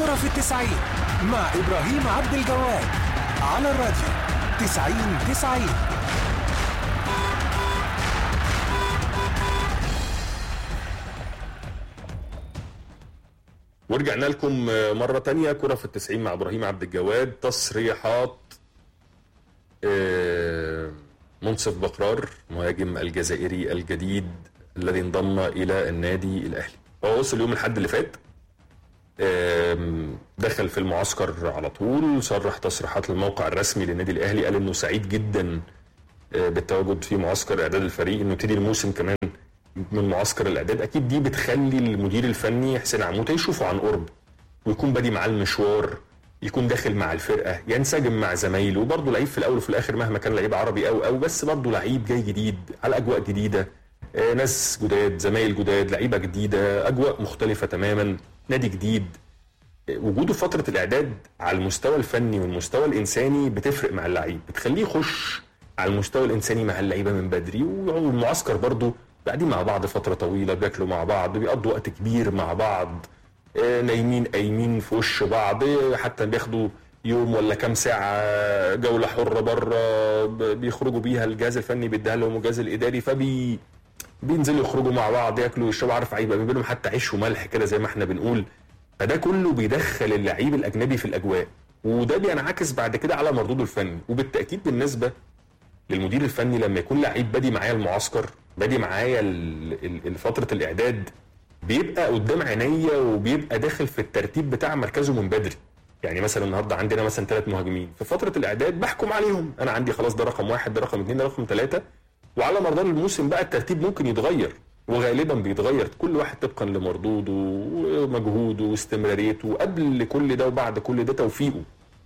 كرة في التسعين مع إبراهيم عبد الجواد على الراديو تسعين تسعين ورجعنا لكم مرة تانية كرة في التسعين مع إبراهيم عبد الجواد تصريحات آه، منصف بقرار مهاجم الجزائري الجديد الذي انضم إلى النادي الأهلي هو وصل يوم الحد اللي فات آم، دخل في المعسكر على طول صرح تصريحات الموقع الرسمي للنادي الأهلي قال إنه سعيد جدا آه، بالتواجد في معسكر إعداد الفريق إنه يبتدي الموسم كمان من معسكر الاعداد اكيد دي بتخلي المدير الفني حسين عموته يشوفه عن قرب ويكون بادي معاه المشوار يكون داخل مع الفرقه ينسجم مع زمايله وبرضه لعيب في الاول وفي الاخر مهما كان لعيب عربي او او بس برضه لعيب جاي جديد على اجواء جديده آه، ناس جداد زمايل جداد لعيبه جديده اجواء مختلفه تماما نادي جديد آه، وجوده في فتره الاعداد على المستوى الفني والمستوى الانساني بتفرق مع اللعيب بتخليه يخش على المستوى الانساني مع اللعيبه من بدري والمعسكر برضه قاعدين مع بعض فتره طويله بياكلوا مع بعض بيقضوا وقت كبير مع بعض آه، نايمين قايمين في وش بعض آه، حتى بياخدوا يوم ولا كام ساعه جوله حره بره ب- بيخرجوا بيها الجهاز الفني بيديها لهم والجهاز الاداري فبي بينزلوا يخرجوا مع بعض ياكلوا يشربوا عارف هيبقى ما بينهم حتى عيش وملح كده زي ما احنا بنقول فده كله بيدخل اللعيب الاجنبي في الاجواء وده بينعكس بعد كده على مردوده الفني وبالتاكيد بالنسبه للمدير الفني لما يكون لعيب بادي معايا المعسكر بادي معايا ال- ال- ال- فتره الاعداد بيبقى قدام عينيا وبيبقى داخل في الترتيب بتاع مركزه من بدري يعني مثلا النهارده عندنا مثلا ثلاث مهاجمين في فتره الاعداد بحكم عليهم انا عندي خلاص ده رقم واحد ده رقم اثنين ده رقم ثلاثه وعلى مدار الموسم بقى الترتيب ممكن يتغير وغالبا بيتغير كل واحد طبقا لمردوده ومجهوده واستمراريته وقبل كل ده وبعد كل ده توفيقه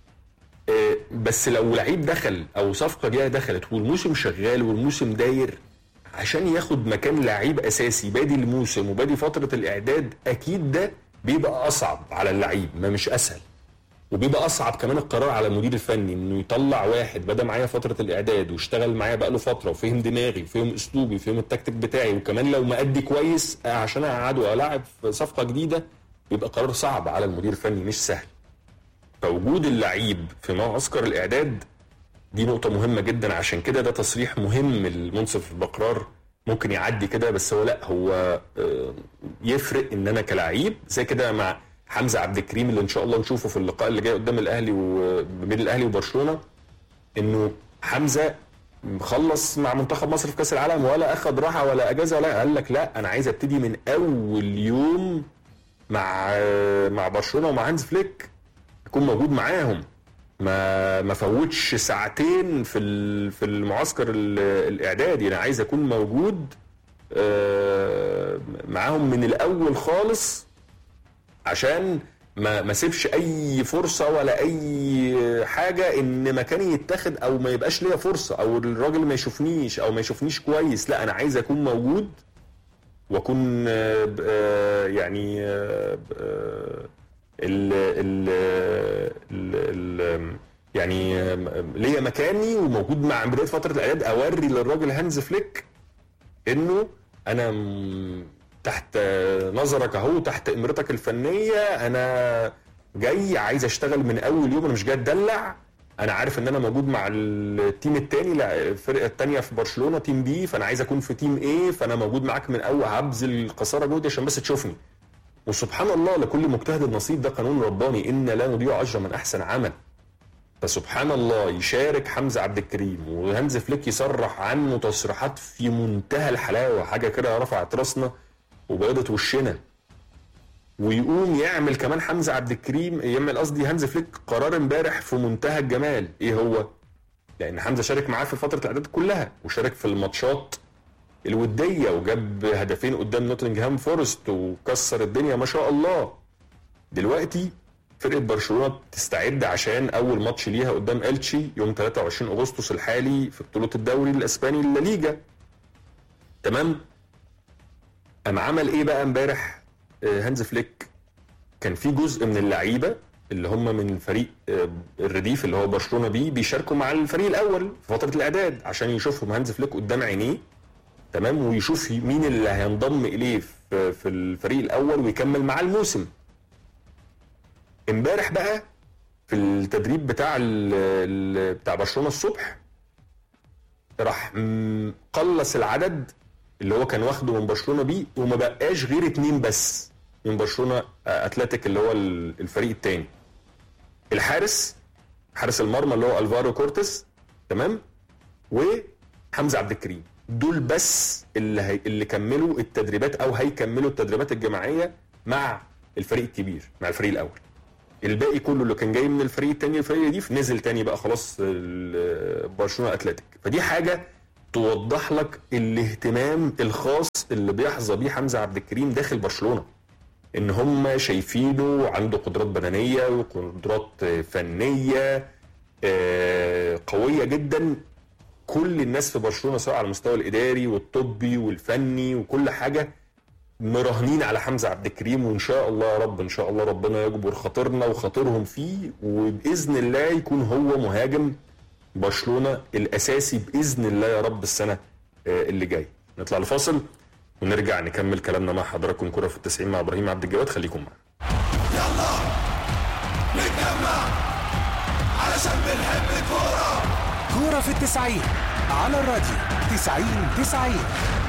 آه، بس لو لعيب دخل او صفقه جايه دخلت والموسم شغال والموسم داير عشان ياخد مكان لعيب اساسي بادي الموسم وبادي فتره الاعداد اكيد ده بيبقى اصعب على اللعيب ما مش اسهل وبيبقى اصعب كمان القرار على المدير الفني انه يطلع واحد بدا معايا فتره الاعداد واشتغل معايا بقاله فتره وفهم دماغي وفهم اسلوبي وفهم التكتيك بتاعي وكمان لو مأدي كويس آه، عشان اقعده العب في صفقه جديده بيبقى قرار صعب على المدير الفني مش سهل فوجود اللعيب في معسكر الاعداد دي نقطة مهمة جدا عشان كده ده تصريح مهم المنصف البقرار ممكن يعدي كده بس هو لا هو آه، يفرق ان انا كلاعب زي كده مع حمزة عبد الكريم اللي ان شاء الله نشوفه في اللقاء اللي جاي قدام الاهلي وبين الاهلي وبرشلونة انه حمزة مخلص مع منتخب مصر في كاس العالم ولا اخد راحة ولا اجازة ولا قال لك لا انا عايز ابتدي من اول يوم مع مع برشلونة ومع هانز فليك اكون موجود معاهم ما ما فوتش ساعتين في ال- في المعسكر ال- الاعدادي انا عايز اكون موجود آه، معاهم من الاول خالص عشان ما ما سيبش اي فرصه ولا اي حاجه ان مكاني يتاخد او ما يبقاش ليا فرصه او الراجل ما يشوفنيش او ما يشوفنيش كويس لا انا عايز اكون موجود واكون آه، ب- آه، يعني آه، ب- آه، ال ال ال ال يعني آه، ليا مكاني وموجود مع بدايه فتره الاعداد اوري للراجل هانز فليك انه انا م- تحت نظرك اهو تحت امرتك الفنيه انا جاي عايز اشتغل من اول يوم انا مش جاي اتدلع انا عارف ان انا موجود مع التيم التاني لا الفرقه التانيه في برشلونه تيم بي فانا عايز اكون في تيم ايه فانا موجود معاك من اول هبذل قصارى جهدي عشان بس تشوفني وسبحان الله لكل مجتهد النصيب ده قانون رباني ان لا نضيع اجر من احسن عمل فسبحان الله يشارك حمزه عبد الكريم وهانز فليك يصرح عنه تصريحات في منتهى الحلاوه حاجه كده رفعت راسنا وبيضت وشنا ويقوم يعمل كمان حمزه عبد الكريم يعمل قصدي هانز فليك قرار امبارح في منتهى الجمال ايه هو؟ لان حمزه شارك معاه في فتره الاعداد كلها وشارك في الماتشات الوديه وجاب هدفين قدام نوتنجهام فورست وكسر الدنيا ما شاء الله دلوقتي فرقه برشلونه تستعد عشان اول ماتش ليها قدام التشي يوم 23 اغسطس الحالي في بطوله الدوري الاسباني الليجا تمام قام عمل ايه بقى امبارح آه، هانز فليك كان في جزء من اللعيبه اللي هم من فريق آه، الرديف اللي هو برشلونه بيه بيشاركوا مع الفريق الاول في فتره الاعداد عشان يشوفهم هانز فليك قدام عينيه تمام ويشوف مين اللي هينضم اليه في في الفريق الاول ويكمل معاه الموسم امبارح بقى في التدريب بتاع ال ال بتاع برشلونه الصبح راح م- قلص العدد اللي هو كان واخده من برشلونه بيه وما بقاش غير اتنين بس من برشلونه آه، اتلتيك اللي هو ال- الفريق التاني الحارس حارس المرمى اللي هو الفارو كورتس تمام وحمزه عبد الكريم دول بس اللي هي اللي كملوا التدريبات او هيكملوا التدريبات الجماعيه مع الفريق الكبير مع الفريق الاول الباقي كله اللي كان جاي من الفريق التاني الفريق الجديد نزل تاني بقى خلاص ال- برشلونه اتلتيك فدي حاجه توضح لك الاهتمام الخاص اللي بيحظى بيه حمزه عبد الكريم داخل برشلونه ان هم شايفينه عنده قدرات بدنيه وقدرات فنيه آه، قويه جدا كل الناس في برشلونه سواء على المستوى الاداري والطبي والفني وكل حاجه مراهنين على حمزه عبد الكريم وان شاء الله يا رب ان شاء الله ربنا يجبر خاطرنا وخاطرهم فيه وباذن الله يكون هو مهاجم برشلونه الاساسي باذن الله يا رب السنه آه، اللي جاي نطلع لفاصل ونرجع نكمل كلامنا مع حضراتكم كرة في التسعين مع ابراهيم عبد الجواد خليكم معنا يلا نتجمع علشان بنحب الكورة كورة في التسعين على الراديو تسعين تسعين